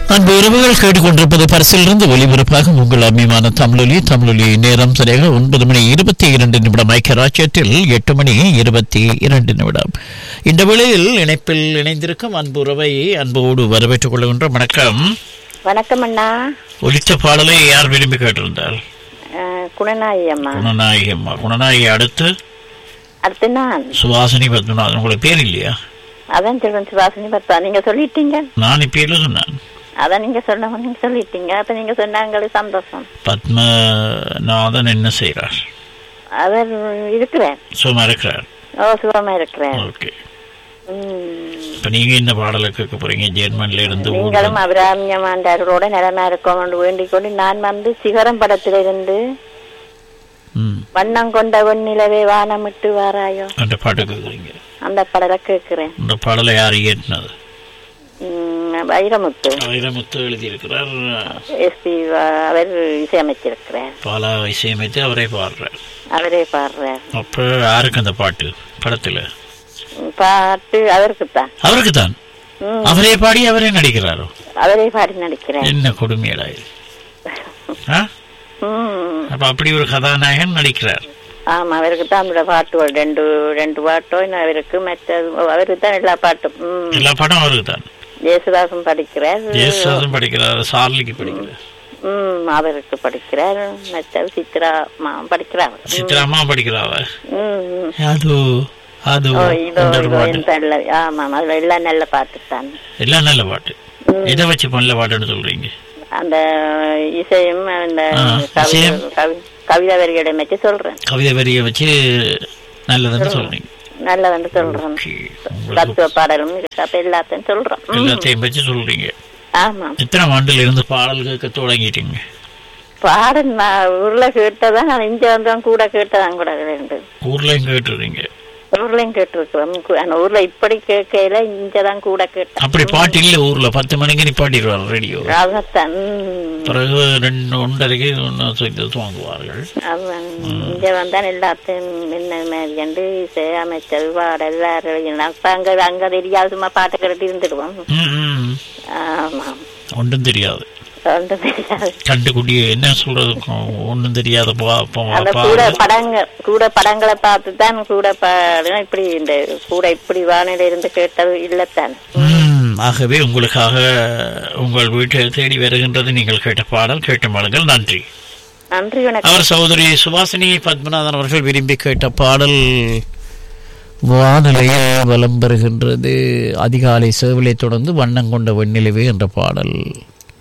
அன்பு உறவுகள் கேட்டுக்கொண்டிருப்பது பரிசிலிருந்து ஒலிபரப்பாக உங்கள் அபிமான தமிழொலி தமிழொலி நேரம் சரியாக ஒன்பது மணி இருபத்தி இரண்டு நிமிடம் ஐக்கிய ராஜ்யத்தில் எட்டு மணி இருபத்தி இரண்டு நிமிடம் இந்த வேளையில் இணைப்பில் இணைந்திருக்கும் அன்பு உறவை அன்போடு வரவேற்றுக் கொள்கின்ற வணக்கம் வணக்கம் அண்ணா ஒலித்த பாடலை யார் விரும்பி கேட்டிருந்தால் அஹ், குணநாயகி அம்மா குணநாயகி அம்மா குணநாயகி அடுத்து அடுத்து நான் சுவாசினி பத்மநாதன் உங்களுக்கு பேர் இல்லையா அதான் சொல்றேன் சுவாசினி பத்தா நீங்க சொல்லிட்டீங்க நான் இப்ப இல்லை சொன்னேன் அதான் நீங்க சொன்ன நீங்க சொல்லிட்டீங்க அப்ப நீங்க சொன்னாங்களே சந்தோஷம் பத்மநாதன் என்ன செய்கிறார் அவர் இருக்கிறார் சும்மா இருக்கிறார் ஓ சுகமா இருக்கிறார் ஓகே உம். இப்ப நீங்க என்ன பாடலை கேட்க போறீங்க ஜெர்மன்ல இருந்து ஊர்ல- நீங்களும் அபிராமியமாண்டாரோட நிலமா இருக்கோம் என்று வேண்டிக் கொண்டு நான் வந்து சிகரம் படத்திலிருந்து ம், வண்ணம் கொண்ட வெண்ணிலவே வானமிட்டு வாராயோ அந்த பாட்டு கேக்குறீங்க அந்த பாடலை கேட்கிறேன் இந்த பாடலை யார் இயற்றினது உம், வைரமுத்து வைரமுத்து எழுதியிருக்கிறார் எஸ்பி அவர் இசையமைச்சிருக்கிறார் பாலா இசையமைத்து அவரே பாடுறார் அவரே பாடுறார் அப்ப யாருக்கு அந்த பாட்டு படத்துல பாட்டு அவருக்குத்தான் அவருக்கு தான் ம், அவரே பாடி அவரே நடிக்கிறாரோ அவரே பாடி நடிக்கிறார் என்ன கொடுமையடா இது ஆ? ம், அப்ப அப்படி ஒரு கதாநாயகன் நடிக்கிறார் ஆமா அவருக்கு தான் அந்த பாட்டு ஒரு ரெண்டு ரெண்டு பாட்டோ இன்னும் அவருக்கு மற்றது அவருக்கு தான் எல்லா பாட்டும் ம், எல்லா பாட்டும் அவருக்கு தான் ஜேசுதாசும் படிக்கிறார் ஜேசுதாசும் படிக்கிறார் சார்லிக்கு படிக்கிறார் ம் அவருக்கு படிக்கிறார் மற்றது சித்ரா மா படிக்கிறார் சித்ராமா படிக்கிறாவ ம், ம். அது அது ஓ இதோ அந்த ஒரு இதோ பாட்டு இந்த நல்ல ஆமா அதுல எல்லாம் நல்ல பாட்டு தான் எல்லாம் நல்ல பாட்டு எதை வச்சு நல்ல பாட்டுன்னு சொல்றீங்க அந்த இசையும் அந்த ஆ, கவி- இசையும்? கவி- கவிதை வரிகளை வச்சு சொல்றேன் கவிதை வரியை வச்சு நல்லதுன்னு சொல்றீங்க நல்லதுன்னு சொல்றேன் ஓகே. உங்களுக்கு தத்துவ பாடலும் இருக்கு அப்ப எல்லாத்தையும் சொல்றோம் ம். எல்லாத்தையும் வச்சு சொல்றீங்க ஆமா எத்தனை ஆண்டுல இருந்து பாடல் கேட்க தொடங்கிட்டீங்க பாடல் நான் ஊர்ல கேட்டதான் நான் இங்க வந்தவன் கூட கேட்டதான் கூட ரெண்டு ஊர்லயும் கேட்டுறீங்க ஊர்லயும் கேட்டிருக்கிறோம் கு- ஆனா ஊர்ல இப்படி கேட்கையில இங்கதான் கூட கேட்டேன் அப்படி பாட்டு இல்ல ஊர்ல பத்து மணிக்கு நிப்பாட்டிடுவார் ரேடியோ அதான் ம். பிறகு ரெண்டு ஒன்றரைக்கு ஒன்று சேர்த்து வாங்குவார்கள் அவன் இங்க வந்தான் எல்லாத்தையும் என்ன மாதிரி கண்டு இசை அமைச்சர் பாடல் எல்லாரும் அப்ப அங்க அங்க தெரியாது சும்மா பாட்டு கேட்டு இருந்துடுவோம் ம், ம். ஆமா ஒன்றும் தெரியாது ஒன்றும் தெரியாது கண்டுக்குடி என்ன சொல்றது ஒன்றும் தெரியாத பா- பா- அந்த பா- கூட படங்கள் கூட படங்களை பார்த்து தான் கூட பாடணும் இப்படி இந்த கூட இப்படி வானிலை இருந்து கேட்டது இல்லத்தான் ம், ஆகவே உங்களுக்காக உங்கள் வீட்டை தேடி வருகின்றது நீங்கள் கேட்ட பாடல் கேட்ட மாடுங்கள் நன்றி நன்றி வணக்கம் அவர் சகோதரி சுபாசினி பத்மநாதன் அவர்கள் விரும்பி கேட்ட பாடல் வானிலையில் வலம் பெறுகின்றது அதிகாலை சேவலை தொடர்ந்து வண்ணம் கொண்ட வெண்ணிலவே என்ற பாடல்